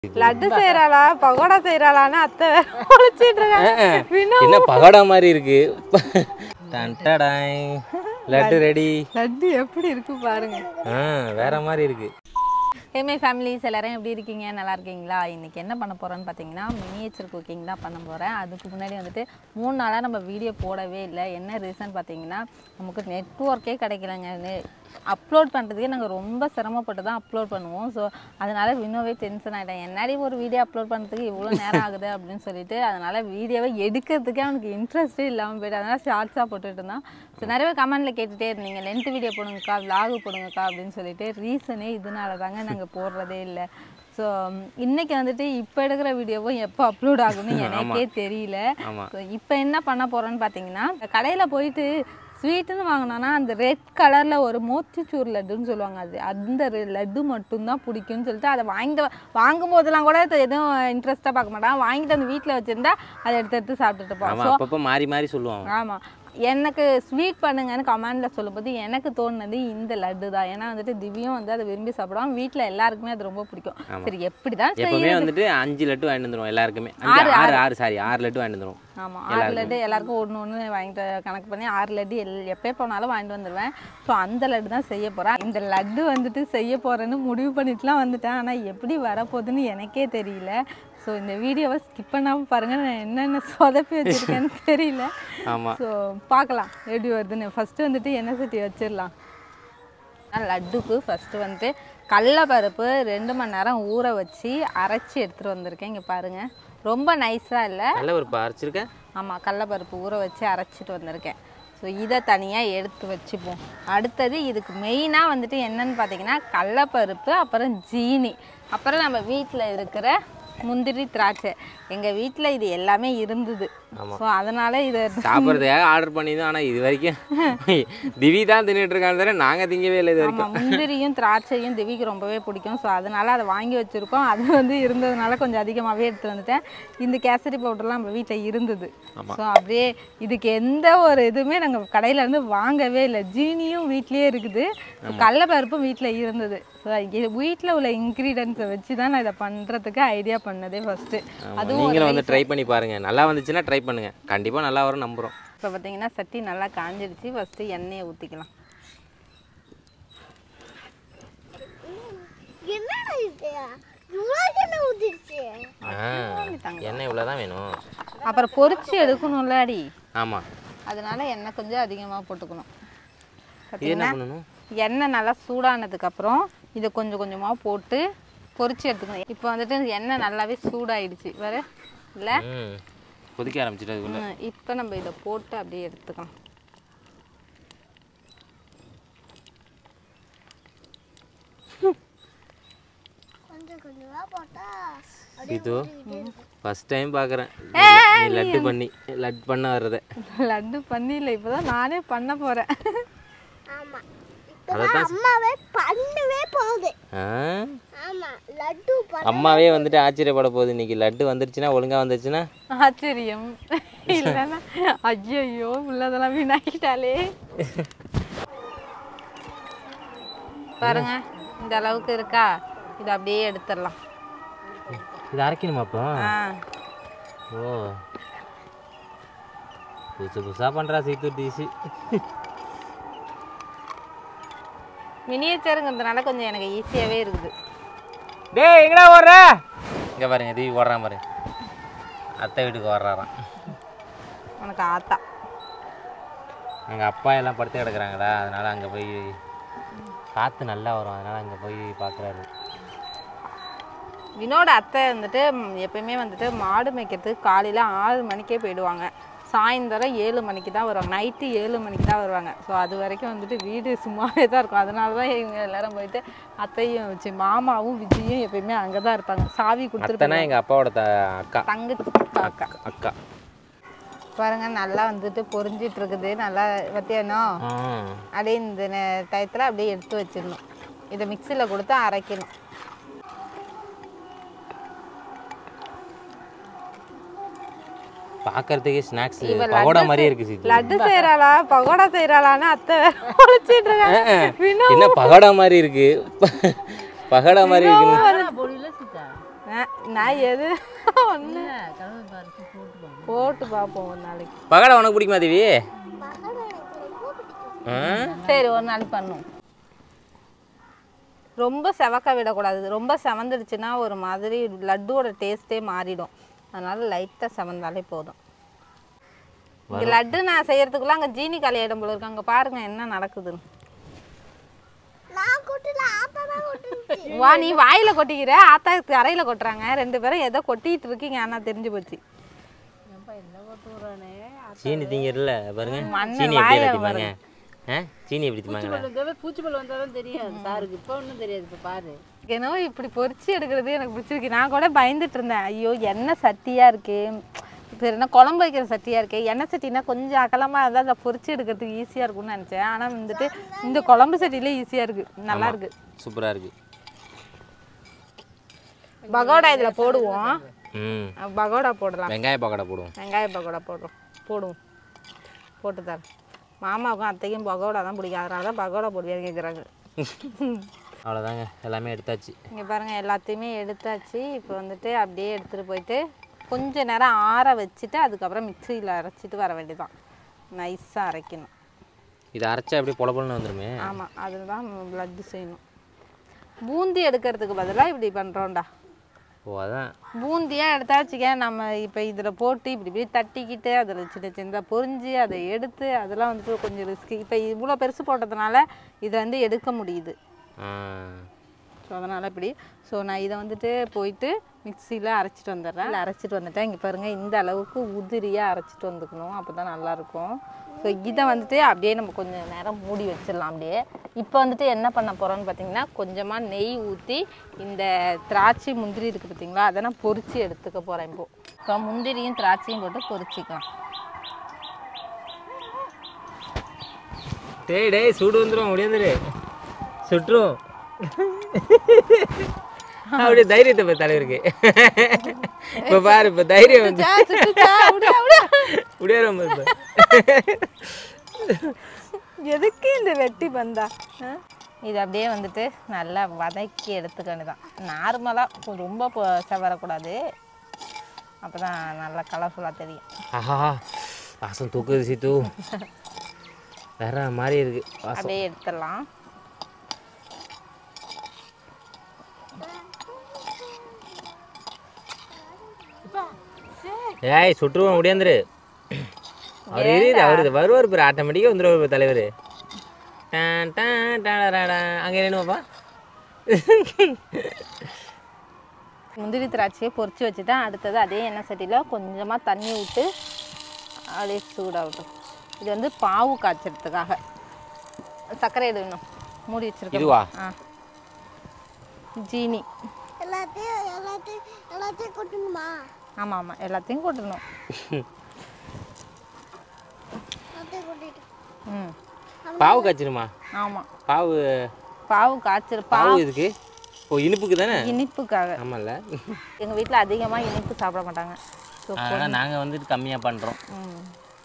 லட்டு செய்யறாளா பகோடா செய்யறாளான்னு அத்தை ஒழிச்சிட்டு இருக்காங்க வினோ என்ன பகோடா மாதிரி இருக்கு டன் டடாய். லட்டு ரெடி லட்டு எப்படி இருக்கு பாருங்க ஆ வேற மாதிரி இருக்கு ஏமே ஃபேமிலிஸ் எல்லாரும் எப்படி இருக்கீங்க நல்லா இருக்கீங்களா இன்னைக்கு என்ன பண்ண போறோம்னு பார்த்தீங்கன்னா மினியேச்சர் குக்கிங் தான் பண்ண போறேன் அதுக்கு முன்னாடி வந்துட்டு மூணு நாளாக நம்ம வீடியோ போடவே இல்லை என்ன ரீசன் பார்த்தீங்கன்னா நமக்கு நெட்ஒர்க்கே கிடைக்கலங்க அப்லோட் பண்ணுறதுக்கே நாங்கள் ரொம்ப சிரமப்பட்டு தான் அப்லோட் பண்ணுவோம் ஸோ அதனால வினோவே டென்ஷன் ஆகிட்டேன் என்னடி ஒரு வீடியோ அப்லோட் பண்ணுறதுக்கு இவ்வளோ நேரம் ஆகுது அப்படின்னு சொல்லிட்டு அதனால வீடியோவை எடுக்கிறதுக்கே அவனுக்கு இன்ட்ரெஸ்ட்டே இல்லாமல் போயிட்டு அதனால ஷார்ட்ஸாக போட்டுட்டு இருந்தான் ஸோ நிறைய பேர் கமெண்ட்டில் கேட்டுகிட்டே இருந்தீங்க லென்த் வீடியோ போடுங்கக்கா vlog போடுங்கக்கா அப்படின்னு சொல்லிட்டு ரீசனே இதனால தாங்க நாங்கள் போடுறதே இல்லை ஸோ இன்னைக்கு வந்துட்டு இப்போ எடுக்கிற வீடியோவும் எப்போ அப்லோட் ஆகும்னு எனக்கே தெரியல ஆமா ஸோ இப்போ என்ன பண்ண போகிறோன்னு பார்த்தீங்கன்னா கடையில் போயிட்டு ஸ்வீட்டுன்னு வாங்கினோன்னா அந்த ரெட் கலரில் ஒரு மோத்திச்சூர் லட்டுன்னு சொல்லுவாங்க அது அந்த ரெ- லட்டு மட்டும்தான் பிடிக்கும்னு சொல்லிட்டு அதை வாங்கிட்டு வ- வாங்கும் போதெல்லாம் கூட இது எதுவும் இன்ட்ரெஸ்ட்டாக பார்க்க மாட்டான் வாங்கிட்டு வந்து வீட்டில் வச்சுருந்தா அதை எடுத்து எடுத்து சாப்பிட்டுட்டு ஆமா போவோம் ஸோ அப்பப்போ மாறி மாறி சொல்லுவான் ஆமாம் எனக்கு ஸ்வீட் பண்ணுங்கன்னு கமெண்டில் சொல்லும்போது எனக்கு தோணுனது இந்த லட்டு தான் ஏன்னா வந்துட்டு திவ்யும் வந்து அதை விரும்பி சாப்பிடுவான் வீட்டில் எல்லாருக்குமே அது ரொம்ப பிடிக்கும் சரி எப்படி தான் எப்பவுமே வந்துட்டு அஞ்சு லட்டு வாங்கிட்டு வந்துரும் எல்லாருக்குமே அஞ்சு ஆறு ஆறு சாரி ஆறு லட்டு வாங்கிட்டு வந்துரும் ஆமாம் ஆறு லட்டு எல்லாருக்கும் ஒன்று ஒன்று வாங்கிட்டு கணக்கு பண்ணி ஆறு லட்டு எல் எப்போ போனாலும் வாங்கிட்டு வந்துடுவேன் ஸோ அந்த லட்டு தான் செய்ய போகிறேன் இந்த லட்டு வந்துட்டு செய்ய போகிறேன்னு முடிவு பண்ணிட்டுலாம் வந்துட்டேன் ஆனால் எப்படி வரப்போகுதுன்னு எனக்கே தெரியல ஸோ இந்த வீடியோவை ஸ்கிப் பண்ணாமல் பாருங்கள் நான் என்னென்ன சொதப்பி வச்சுருக்கேன்னு தெரியல ஆமா ஸோ பார்க்கலாம் எப்படி வருதுன்னு ஃபஸ்ட்டு வந்துட்டு எண்ணெய் சட்டி வச்சிடலாம் நான் லட்டுக்கு ஃபஸ்ட்டு வந்துட்டு கடலப்பருப்பு ரெண்டு மணி நேரம் ஊற வச்சு அரைச்சி எடுத்துகிட்டு வந்திருக்கேன் இங்கே பாருங்கள் ரொம்ப நைஸாக இல்லை நல்ல ஒரு அரைச்சிருக்க ஆமாம் கடலப்பருப்பு ஊற வச்சு அரைச்சிட்டு வந்திருக்கேன் ஸோ இதை தனியாக எடுத்து வச்சுப்போம் அடுத்தது இதுக்கு மெயினாக வந்துட்டு என்னன்னு பார்த்தீங்கன்னா கடலப்பருப்பு அப்புறம் ஜீனி அப்புறம் நம்ம வீட்டில் இருக்கிற முந்திரி திராட்சை எங்கள் வீட்டில் இது எல்லாமே இருந்தது ஸோ அதனால் இதை சாப்பிட்றதுக்காக ஆர்டர் பண்ணிதான் ஆனா இது வரைக்கும் திவி தான் தின்னுட்டு இருக்கான்னு தவிர நாங்க திங்கவே இல்லை இது வரைக்கும் ஆமாம் முந்திரியும் திராட்சையும் திவிக்கு ரொம்பவே பிடிக்கும் ஸோ அதனால் அதை வாங்கி வச்சுருக்கோம் அது வந்து இருந்ததுனால கொஞ்சம் அதிகமாகவே எடுத்து வந்துட்டேன் இந்த கேசரி பவுடர்லாம் நம்ம வீட்டில் இருந்தது ஸோ அப்படியே இதுக்கு எந்த ஒரு இதுவுமே நாங்கள் கடையில இருந்து வாங்கவே இல்லை ஜீனியும் வீட்லேயே இருக்குது கடலப்பருப்பும் வீட்டில் இருந்தது ஸோ வீட்டில் உள்ள இன்க்ரீடியன்ஸை வச்சு தான் நான் இதை பண்ணுறதுக்கு ஐடியா பண்ணதே ஃபஸ்ட்டு ஆமா, அதுவும் நீங்களும் வந்து ட்ரை பண்ணி பாருங்க நல்லா வந்துச்சுன்னா ட்ரை பண்ணுங்க கண்டிப்பா நல்லா வரும் நம்புறோம் இப்போ பார்த்தீங்கன்னா சட்டி நல்லா காஞ்சிடுச்சு ஃபஸ்ட்டு எண்ணெயை ஊற்றிக்கலாம் என்னடா இது இவ்வளோ எண்ணெய் ஊத்திருச்சு ஆ, எண்ணெய் இவ்வளோதான் வேணும் அப்புறம் பொரிச்சு எடுக்கணும்ல அடி ஆமா அதனால எண்ணெய் கொஞ்சம் அதிகமாக போட்டுக்கணும் இது என்ன பார்த்தீங்கன்னா பண்ணணும் எண்ணெய் நல்லா சூடானதுக்கப்புறம் இதை கொஞ்சம் கொஞ்சமாக போட்டு பொரிச்சு எடுத்துக்கணும் இப்போ வந்துட்டு எண்ணெய் நல்லாவே சூடாயிடுச்சு வேற இல்லை ம் கொதிக்க ஆரம்பிச்சிட்டு அதுக்குள்ள இப்போ நம்ம இதை போட்டு அப்படியே எடுத்துக்கலாம் கொஞ்சம் கொஞ்சமாக போட்டா இது ஃபர்ஸ்ட் டைம் பார்க்குறேன் நீ லட்டு பண்ணி லட்டு பண்ண வர்றத லட்டு பண்ணியில இப்போ தான் நானே பண்ண போகிறேன் ஆமாம் இப்போ அம்மாவே பண்ணவே போகுது ஆ ஆமாம் லட்டு பண்ண அம்மாவே வந்துட்டு ஆச்சரியப்பட போகுது இன்னைக்கு லட்டு வந்துருச்சுன்னா ஒழுங்கா வந்துருச்சுன்னா ஆச்சரியம் இல்லைன்னா ஐயோ உள்ளதெல்லாம் வீணாக்கிட்டாலே பாருங்க இந்த அளவுக்கு இருக்கா இதை அப்படியே எடுத்துடலாம் இது அரைக்கணுமா அப்போ ஆ ஓ புதுசு புதுசாக பண்ணுறா சீத்து டிசி மினியேச்சருங்கிறதுனால கொஞ்சம் எனக்கு ஈஸியாகவே இருக்குது டேய் எங்கடா ஓடுற இங்கே பாருங்க தீவி ஓடுறான் பாருங்க அத்தை வீட்டுக்கு ஓடுறாராம் உனக்கு ஆத்தா எங்கள் அப்பா எல்லாம் படுத்து கிடக்குறாங்களா அதனால அங்கே போய் காற்று நல்லா வரும் அதனால அங்கே போய் பார்க்குறாரு வினோட அத்தை வந்துட்டு ம், எப்பயுமே வந்துட்டு மாடு மேய்க்கிறதுக்கு காலையில் ஆறு மணிக்கே போயிடுவாங்க சாயந்தரம் ஏழு மணிக்கு தான் வருவாங்க நைட்டு ஏழு மணிக்கு தான் வருவாங்க ஸோ அது வரைக்கும் வந்துட்டு வீடு சும்மாவே தான் இருக்கும் அதனால தான் இவங்க எல்லாரும் போயிட்டு அத்தையும் வச்சு மாமாவும் விஜயும் எப்பயுமே அங்கே தான் இருப்பாங்க சாவி கொடுத்துட்டு அத்தைனா எங்கள் அப்பாவோட த அக்கா தங்கச்சி அக்கா அக்கா பாருங்க நல்லா வந்துட்டு பொரிஞ்சிட்டு இருக்குது நல்லா பத்தியானோ ஆ அப்படியே இந்த நே- டயத்தில் அப்படியே எடுத்து வச்சிடணும் இதை மிக்சியில் கொடுத்து அரைக்கணும் பார்க்கறதுக்கே ஸ்நாக்ஸ் இவ பகோடா லட்டு மாதிரியே இருக்கு சீத்து லட்டு செய்யறாளா பகோடா செய்யறாளான்னு அத்தை ஒழிச்சிட்டு இருக்காங்க வினோ என்ன பகோடா மாதிரி இருக்கு பகோடா மாதிரி இருக்குன்னு ஆ, நான் எது ஒன்று போட்டு பார்ப்போம் ஒரு நாளைக்கு பகடை உனக்கு பிடிக்குமா தேவி பகடை எனக்கு ரொம்ப பிடிக்கும் ஆ சரி ஒரு நாளைக்கு பண்ணுவோம் ரொம்ப செவக்க விடக்கூடாது ரொம்ப செவந்துடுச்சுன்னா ஒரு மாதிரி லட்டுவோட டேஸ்ட்டே மாறிடும் அதனால லைட்டாக செவந்தாலே போதும் இந்த லட்டு நான் செய்யறதுக்குள்ள அங்கே ஜீனி காலியிடம் போல இருக்கு அங்கே பாருங்க என்ன நடக்குதுன்னு நான் கொட்டல ஆத்தா தான் கொட்டுச்சு வா நீ வாயில கொட்டிக்கிற ஆத்தா அறையில கொட்டுறாங்க ரெண்டு பேரும் ஏதோ கொட்டிட்டு இருக்கீங்க ஆனா தெரிஞ்சு போச்சு சீனி திங்கிறல பாருங்க மண்ணு சீனி எப்படி வாயில திம்பாங்க ஆ சீனி எப்படி திம்பாங்களா பூச்சிப்பல் வந்தால் தான் தெரியாது சாருக்கு இப்போ ஒன்றும் தெரியாது இப்போ பாரு என்னவோ இப்படி பொரிச்சு எடுக்கிறது எனக்கு பிடிச்சிருக்கு நான் கூட பயந்துட்டு இருந்தேன் ஐயோ எண்ணெய் சட்டியா இருக்கு இப்போ என்ன குழம்பு வைக்கிற சட்டியா இருக்கு எண்ணெய் சட்டினா கொஞ்சம் அகலமா இருந்தால் அதை பொரிச்சு எடுக்கிறதுக்கு ஈஸியா இருக்கும்னு நினைச்சேன் ஆனா வந்துட்டு இந்த குழம்பு சட்டியில ஈஸியா இருக்கு நல்லா இருக்கு சூப்பராக இருக்கு பகோடா இதுல போடுவோம் ம் அஹ் பகோடா போடலாம் வெங்காய பக்கோடா போடுவோம் வெங்காய பகோடா போடுறோம் போடுவோம் போட்டு தரேன் மாமாவுக்கும் அத்தைக்கும் பகோடா தான் பிடிக்கும் அதனால தான் பகோடா போடுவியான்னு கேட்குறாங்க அவ்வளோதாங்க எல்லாமே எடுத்தாச்சு இங்கே பாருங்கள் எல்லாத்தையுமே எடுத்தாச்சு இப்போ வந்துட்டு அப்படியே எடுத்துகிட்டு போயிட்டு கொஞ்ச நேரம் ஆற வச்சுட்டு அதுக்கப்புறம் மிக்சியில் அரைச்சிட்டு வர வேண்டியதான் நைஸாக அரைக்கணும் இதை அரைச்சா அப்படியே பொல பொலன்னு வந்துருமே ஆமாம் அதுதான் லட்டு செய்யணும் பூந்தி எடுக்கிறதுக்கு பதிலாக இப்படி பண்ணுறோம்டா ஓ அதான் பூந்தியாக எடுத்தா வச்சுக்க நம்ம இப்போ இதில் போட்டு இப்படி இப்படி தட்டிக்கிட்டு அதில் சின்ன சின்னதாக பொரிஞ்சு அதை எடுத்து அதெல்லாம் வந்துட்டு கொஞ்சம் ரிஸ்க்கு இப்போ இவ்வளோ பெருசு போட்டதுனால இதை வந்து எடுக்க முடியுது ஆ ஸோ அதனால் இப்படி ஸோ நான் இதை வந்துட்டு போயிட்டு மிக்சியில் அரைச்சிட்டு வந்துடுறேன் இல்லை அரைச்சிட்டு வந்துட்டேன் இங்கே பாருங்கள் இந்த அளவுக்கு உதிரியாக அரைச்சிட்டு வந்துக்கணும் அப்போ தான் நல்லாயிருக்கும் ஸோ இதை வந்துட்டு அப்படியே நம்ம கொஞ்சம் நேரம் மூடி வச்சிடலாம் அப்படியே இப்போ வந்துட்டு என்ன பண்ண போகிறோம்னு பார்த்தீங்கன்னா கொஞ்சமாக நெய் ஊற்றி இந்த திராட்சை முந்திரி இருக்குது பார்த்தீங்களா அதை நான் பொரிச்சு எடுத்துக்க போகிறேன் இப்போ இப்போ முந்திரியும் திராட்சையும் போட்டு பொரிச்சிக்கலாம் டேய் டேய் சூடு வந்துடும் முடியாதுரு சுட்டுரும் அப்படியே தைரியத்தை இப்போ தலைவருக்கு இப்போ பாரு இப்போ தைரியம் வந்து முடியாத இப்போ எதுக்கு இந்த வெட்டி பந்தா ஆ? இது அப்படியே வந்துட்டு நல்லா வதக்கி எடுத்துக்க வேண்டியதான் நார்மலாக ரொம்ப பொ- செவரக்கூடாது அப்போ தான் நல்லா கலர்ஃபுல்லாக தெரியும் ஆஹா வாசம் தூக்குது சீத்து வேற மாதிரி இருக்கு வாசம் அப்படியே எடுத்துடலாம் ஏய் சுட்டுருவோம் முடியாந்துரு அவர் இருக்குது அவர் வருவார் பேர் ஆட்டோமேட்டிக்காக வந்துடுவார் தலைவர் டான் டான் டாடா அங்கே நின்னுவாப்பா முந்திரி திராட்சையை பொரிச்சு வச்சுட்டேன் அடுத்தது அதே எண்ணெய் சட்டியில் கொஞ்சமாக தண்ணி விட்டு அப்படியே சூடாகட்டும் இது வந்து பாவு காய்ச்சறதுக்காக சர்க்கரை எடுக்கணும் மூடி வச்சிருக்கேன் இதுவா ஆ ஜீனி எல்லாத்தையும் எல்லாத்தையும் எல்லாத்தையும் கொட்டணுமா ஆமாம் ஆமாம் எல்லாத்தையும் கொட்டணும் எல்லாத்தையும் கொட்டிட்டு ம் பாவு காய்ச்சிருமா ஆமாம் பாவு பாவு காய்ச்சல் பா பாவு இதுக்கு ஓ இனிப்புக்கு தானே இனிப்புக்காக ஆமாம்ல எங்கள் வீட்டில் அதிகமாக இனிப்பு சாப்பிட மாட்டாங்க ஸோ அதனால் நாங்கள் வந்துட்டு கம்மியாக பண்ணுறோம் ம்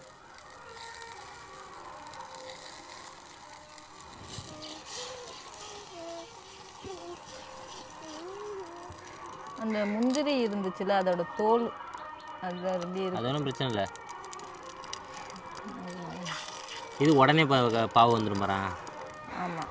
அந்த முந்திரி இருந்துச்சுல அதோட தோல் அது அப்படி இருக்கு அது ஒன்றும் பிரச்சனை இல்லை இது உடனே பா- பாவு வந்துடும் பாரா ஆமாம்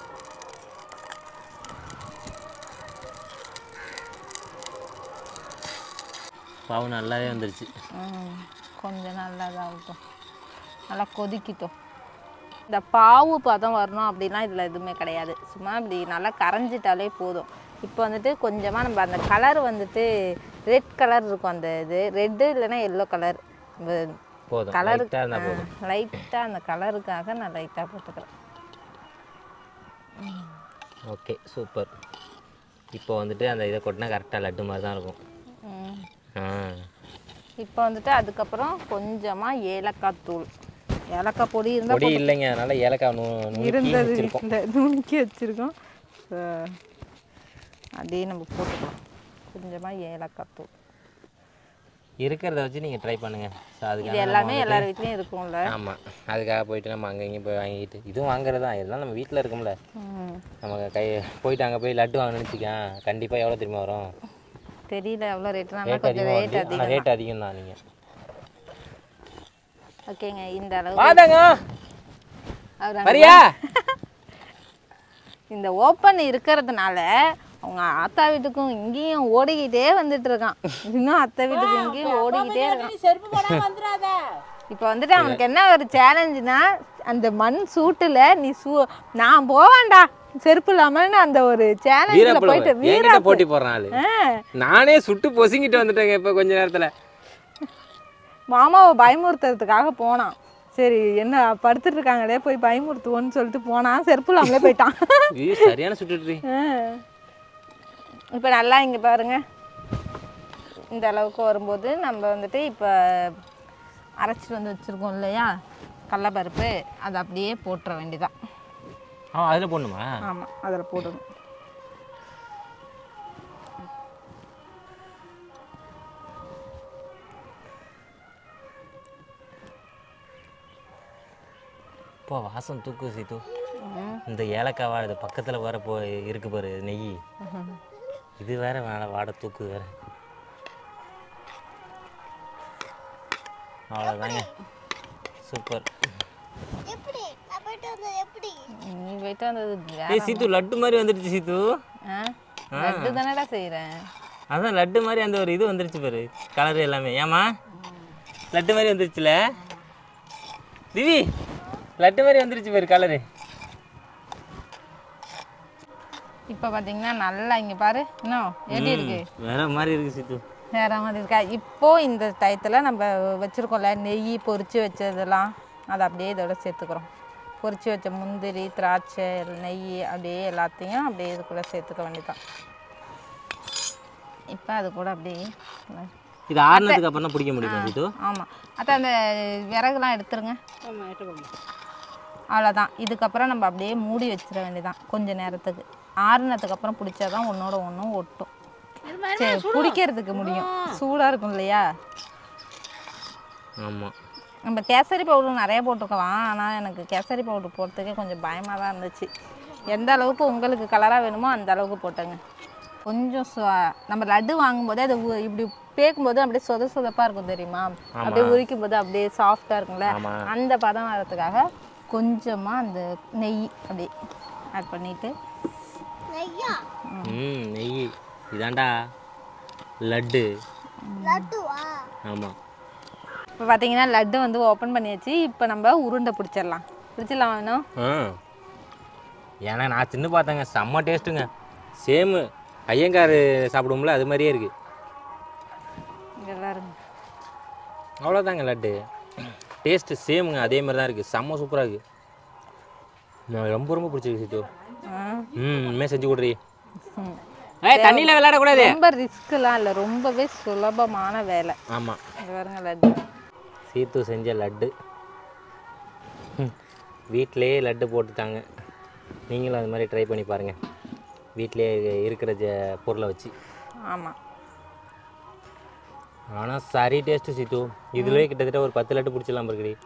பாவு நல்லாவே வந்துருச்சு ம் கொஞ்சம் நல்லா இதாகட்டும் நல்லா கொதிக்கட்டும் இந்த பாவு பதம் வரணும் அப்படிலாம் இதில் எதுவுமே கிடையாது சும்மா இப்படி நல்லா கரைஞ்சிட்டாலே போதும் இப்போ வந்துட்டு கொஞ்சமாக நம்ம அந்த கலர் வந்துட்டு ரெட் கலர் இருக்கும் அந்த இது ரெட்டு இல்லைன்னா எல்லோ கலர் போதும் கலரு லைட்டாக இருந்தால் போதும் லைட்டாக அந்த கலருக்காக நான் லைட்டாக போட்டுக்கிறேன் ஓகே சூப்பர் இப்போ வந்துட்டு அந்த இதை கொட்டினா கரெக்டாக லட்டு மாதிரி தான் இருக்கும் ம். ஆ இப்போ வந்துட்டு அதுக்கப்புறம் கொஞ்சமாக ஏலக்காய் தூள் ஏலக்காய் பொடி இருந்தால் பொடி இல்லைங்க அதனால ஏலக்காய் நூ நுணுக்கி இருந்தது வச்சிருக்கோம் வீட்டில் நுணுக்கி வச்சுருக்கோம் ஸோ அப்படியே நம்ம போட்டுக்கலாம் கொஞ்சமாக ஏலக்காய் தூள் இருக்கிறத வச்சு நீங்கள் ட்ரை பண்ணுங்கள் ஸோ இது அதுக்காக எல்லாமே எல்லார் வீட்லேயும் இருக்கும்ல ஆமாம் அதுக்காக போயிட்டு நம்ம அங்கே இங்கேயும் போய் வாங்கிட்டு இதுவும் வாங்குறது தான் இதெல்லாம் நம்ம வீட்டில் இருக்கும்ல ம். நம்ம கை போயிட்டு அங்கே போய் லட்டு வாங்கணும்னு வச்சுக்கேன் கண்டிப்பாக எவ்வளோ திரும்ப வரும் தெரியல எவ்வளோ ரேட்னா ரேட் கொஞ்சம் அதிகமாக ரேட் வந்து அதிகம் ரேட் அதிகம் தான் நீங்கள் ஓகேங்க இந்த அளவு வாதாங்க அவர் அங்க வரியா இந்த ஓப்பன் இருக்கிறதுனால அவங்க ஆத்தா வீட்டுக்கும் இங்கேயும் ஓடிக்கிட்டே வந்துட்டு இருக்கான் இன்னும் அத்தை வீட்டுக்கு இங்கேயும் ஓடிக்கிட்டே இருக்கான் நீ செருப்பு போடாம வந்துடாத இப்போ வந்துட்டு அவனுக்கு என்ன ஒரு சேலஞ்சுனா அந்த மண் சூட்டுல நீ சூ நான் போவேன்டா செருப்பு இல்லாமல்னு அந்த ஒரு சேலஞ்சில் வீரப்புல போயிட்டு என்கிட்ட வீரா போட்டி போடுறான் ஆளு நானே சுட்டு பொசுங்கிட்டு வந்துட்டேங்க இப்போ கொஞ்ச நேரத்துல மாமாவை பயமுறுத்துறதுக்காக போனான் சரி என்ன படுத்துட்டு இருக்காங்களே போய் பயமுறுத்துவோன்னு சொல்லிட்டு போனான் செருப்பு இல்லாமலே போயிட்டான் ஐயோ சரியான சுட்டுட்டு இப்போ நல்லா இங்கே பாருங்க இந்த அளவுக்கு வரும்போது நம்ம வந்துட்டு இப்போ அரைச்சிட்டு வந்து வச்சுருக்கோம் இல்லையா கடலப்பருப்பு அதை அப்படியே போட்டுற வேண்டியதான் ஆ அதில் போடணுமா ஆமாம் அதில் போடணும் இப்போ வாசம் தூக்கு சீத்து இந்த ஏலக்காய் வாழை இது பக்கத்தில் வர போ இருக்கு பாரு நெய் இது வேற வேணாம் வாடை தூக்கு வேற அவ்வளோதாங்க சூப்பர் எப்படி நான் போயிட்டு வந்தது எப்படி நீ போயிட்டு வந்தது வேற ஏய் சீத்து லட்டு மாதிரி வந்துடுச்சு சீத்து ஆ லட்டு தானடா செய்கிறேன் அதான் லட்டு மாதிரி அந்த ஒரு இது வந்துருச்சு பாரு கலர் எல்லாமே ஏமா லட்டு மாதிரி வந்துருச்சுல திவி லட்டு மாதிரி வந்துருச்சு பாரு கலரு இப்போ பார்த்தீங்கன்னா நல்லா இங்கே பாரு இன்னும் எப்படி இருக்கு வேற மாதிரி இருக்கு சீத்து வேற மாதிரி இருக்கா இப்போ இந்த டயத்தில் நம்ம வச்சுருக்கோம்ல நெய் பொரிச்சு வச்சதெல்லாம் அதை அப்படியே இதோட சேர்த்துக்கிறோம் பொரிச்சு வச்ச முந்திரி திராட்சை நெய் அப்படியே எல்லாத்தையும் அப்படியே இதுக்குள்ளே சேர்த்துக்க வேண்டியதான் இப்போ அது கூட அப்படியே இது ஆறுனதுக்கு அப்புறம் தான் பிடிக்க முடியுமா சீத்து ஆமாம் அத்தை அந்த விறகுலாம் எடுத்துருங்க ஆமா எட்டு போங்க அவ்வளோதான் இதுக்கப்புறம் நம்ம அப்படியே மூடி வச்சிட வேண்டியதான் கொஞ்ச நேரத்துக்கு ஆறுனதுக்கு அப்புறம் பிடிச்சாதான் ஒன்றோட ஒன்றும் ஒட்டும் சரி பிடிக்கிறதுக்கு முடியும் சூடாக இருக்கும் இல்லையா ஆமாம் நம்ம கேசரி பவுடர் நிறைய போட்டிருக்கலாம் ஆனால் எனக்கு கேசரி பவுடர் போடுறதுக்கே கொஞ்சம் பயமாக தான் இருந்துச்சு எந்த அளவுக்கு உங்களுக்கு கலராக வேணுமோ அந்த அளவுக்கு போட்டேங்க கொஞ்சம் சொ- நம்ம லட்டு வாங்கும்போதே அது உ- இப்படி பேக்கும்போது அப்படியே சொத சொதப்பாக இருக்கும் தெரியுமா அப்படியே உரிக்கும் போது அப்படியே சாஃப்டாக இருக்கும்ல ஆமா. அந்த பதம் வரதுக்காக கொஞ்சமாக அந்த நெய் அப்படியே ஆட் பண்ணிட்டு நெய்யா ம் நெய் இதாண்டா லட்டு லட்டுவா ஆமாம் இப்போ பார்த்தீங்கன்னா லட்டு வந்து ஓப்பன் பண்ணியாச்சு இப்போ நம்ம உருண்டை பிடிச்சிடலாம் பிடிச்சிடலாம் வேணும் ஆ ஏன்னா நான் சின்ன பார்த்தேங்க செம்ம டேஸ்ட்டுங்க சேமு ஐயங்கார் சாப்பிடுவோம்ல அது மாதிரியே இருக்குது இங்க எல்லாரும் அவ்வளோதாங்க லட்டு டேஸ்ட்டு சேமுங்க அதே மாதிரி தான் இருக்குது செம்ம சூப்பராக இருக்குது நான் ரொம்ப ரொம்ப பிடிச்சிருக்கு சித்து ஆ ம் இனிமேல் செஞ்சு கொடுறி ம். ஏய் தண்ணியில் விளையாடக்கூடாது ரொம்ப ரிஸ்க்லாம் இல்லை ரொம்பவே சுலபமான வேலை ஆமாம் இது பாருங்க லட்டு சீத்து செஞ்ச லட்டு வீட்டிலேயே லட்டு போட்டுட்டாங்க நீங்களும் அது மாதிரி ட்ரை பண்ணி பாருங்கள் வீட்டிலே இருக்கிற ஜ பொருளை வச்சு ஆமாம் ஆனால் சரி டேஸ்ட்டு சீத்து இதுலேயே கிட்டத்தட்ட ஒரு பத்து லட்டு பிடிச்சிடலாம் இருக்குடி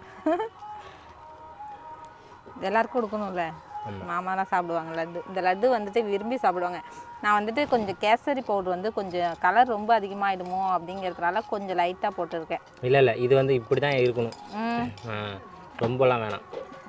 எல்லாருக்கும் கொடுக்கணும்ல மாமாலாம் சாப்பிடுவாங்க லட்டு இந்த லட்டு வந்துட்டு விரும்பி சாப்பிடுவாங்க நான் வந்துட்டு கொஞ்சம் கேசரி பவுடர் வந்து கொஞ்சம் கலர் ரொம்ப அதிகமாகிடுமோ அப்படிங்கிறதுனால கொஞ்சம் லைட்டாக போட்டிருக்கேன் இல்லை இல்லை இது வந்து இப்படி தான் இருக்கணும் ம் ஆ ரொம்பலாம் வேணாம்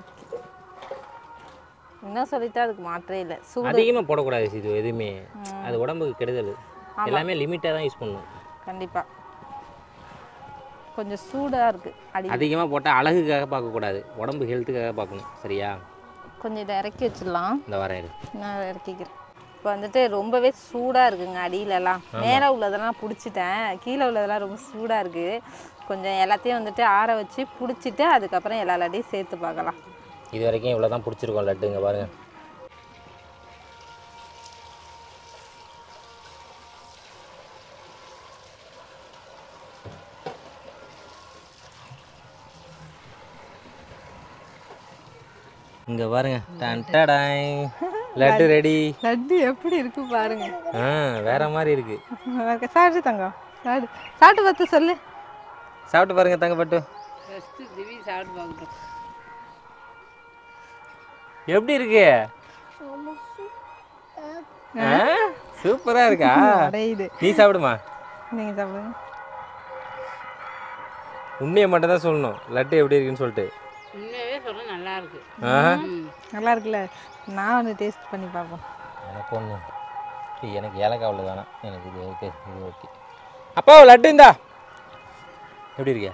இன்னும் சொல்லிட்டு அதுக்கு மாற்றே இல்லை சூடு அதிகமாக போடக்கூடாது இது எதுவுமே அது உடம்புக்கு கெடுதல் எல்லாமே லிமிட்டாக தான் யூஸ் பண்ணணும் கண்டிப்பாக கொஞ்சம் சூடாக இருக்குது அடி அதிகமாக போட்டால் அழகுக்காக பார்க்கக்கூடாது உடம்பு ஹெல்த்துக்காக பார்க்கணும் சரியா கொஞ்சம் இதை இறக்கி வச்சிடலாம் இந்த வரேன் இரு. நான் இறக்கிக்கிறேன் இப்போ வந்துட்டு ரொம்பவே சூடாக இருக்குங்க அடியிலலாம் மேலே உள்ளதெல்லாம் பிடிச்சிட்டேன் கீழே உள்ளதெல்லாம் ரொம்ப சூடாக இருக்குது கொஞ்சம் எல்லாத்தையும் வந்துட்டு ஆற வச்சு பிடிச்சிட்டு அதுக்கப்புறம் எல்லா லட்டையும் சேர்த்து பார்க்கலாம் இது வரைக்கும் இவ்வளோ தான் பிடிச்சிருக்கோம் லட்டுங்க பாருங்கள் இங்கே பாருங்க டன் டடாய். லட்டு ரெடி லட்டு எப்படி இருக்கு பாருங்க ஆ வேற மாதிரி இருக்கு சாப்பிட்டு தங்கம் சாப்பிட்டு சாப்பிட்டு பார்த்து சொல்லு சாப்பிட்டு பாருங்க தங்கப்பட்டு ஃபஸ்ட்டு திவி சாப்பிட்டு பார்க்கட்டும் எப்படி இருக்கு ஆ? சூப்பரா இருக்கா உடையுது நீ சாப்பிடுமா நீங்கள் சாப்பிடுங்க உண்மையை மட்டும் தான் சொல்லணும் லட்டு எப்படி இருக்குன்னு சொல்லிட்டு உண்மையாவே சொல்ல நல்லா இருக்கு ஆஹா. ம். நல்லா இருக்குல்ல நான் வந்து டேஸ்ட் பண்ணி பார்ப்போம் எனக்கு ஒன்று எனக்கு ஏலக்காய் அவ்வளோ வேணாம் எனக்கு இது ஓகே இது ஓகே அப்பா லட்டு இந்தா எப்படி இருக்கியா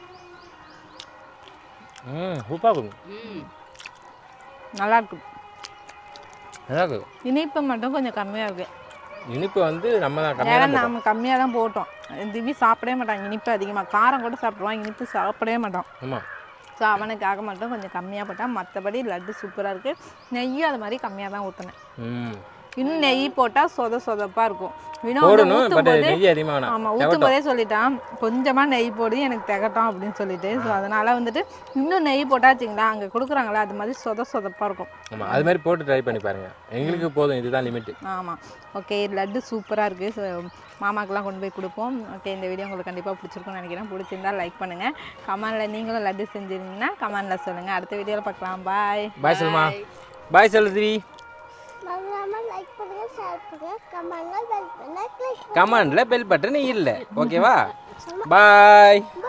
ம் சூப்பராக இருக்கும் ம் நல்லா இருக்கும் நல்லா இருக்கு இனிப்பு மட்டும் கொஞ்சம் கம்மியாக இருக்கு இனிப்பு வந்து நம்ம தான் ஏன்னா கம்மியாக தான் நாம கம்மியாக தான் போட்டோம் திவி சாப்பிடவே மாட்டான் இனிப்பு அதிகமாக காரம் கூட சாப்பிடுவான் இனிப்பு சாப்பிடவே மாட்டான் ஆமாம் ஸோ அவனுக்காக மட்டும் கொஞ்சம் கம்மியாக போட்டால் மற்றபடி லட்டு சூப்பராக இருக்குது நெய்யும் அது மாதிரி கம்மியாக தான் ஊற்றினேன் ம் இன்னும் நெய் போட்டால் சொத சொதப்பாக இருக்கும் வினோ வந்து போடணும் ஊற்றும் பட் போது நெய் அதிகமாக வேணாம் ஆமாம் ஊற்றும் போதே சொல்லிட்டான் கொஞ்சமாக நெய் போடு எனக்கு திகட்டும் அப்படின்னு சொல்லிட்டு ஸோ அதனால் வந்துட்டு இன்னும் நெய் போட்டா வச்சுங்களா அங்கே கொடுக்குறாங்களா அது மாதிரி சொத சொதப்பாக இருக்கும் ஆமாம் அது மாதிரி போட்டு ட்ரை பண்ணி பாருங்க எங்களுக்கு போதும் இதுதான் லிமிட்டு ஆமாம் ஓகே லட்டு சூப்பராக இருக்குது ஸோ மாமாக்கெல்லாம் கொண்டு போய் கொடுப்போம் ஓகே இந்த வீடியோ உங்களுக்கு கண்டிப்பாக பிடிச்சிருக்கும்னு நினைக்கிறேன் பிடிச்சிருந்தா லைக் பண்ணுங்கள் கமெண்டில் நீங்களும் லட்டு செஞ்சிருந்தீங்கன்னா கமெண்டில் சொல்லுங்கள் அடுத்த வீடியோவில் பார்க்கலாம் பாய் பாய் சொல்லுமா பாய் சொல்லு திரி மறக்காம லைக் பண்ணுங்க ஷேர் பண்ணுங்க கமெண்ட்ல பெல் பண்ண கிளிக் கமெண்டில் பெல் பட்டன் இல்லை ஓகேவா பாய் பை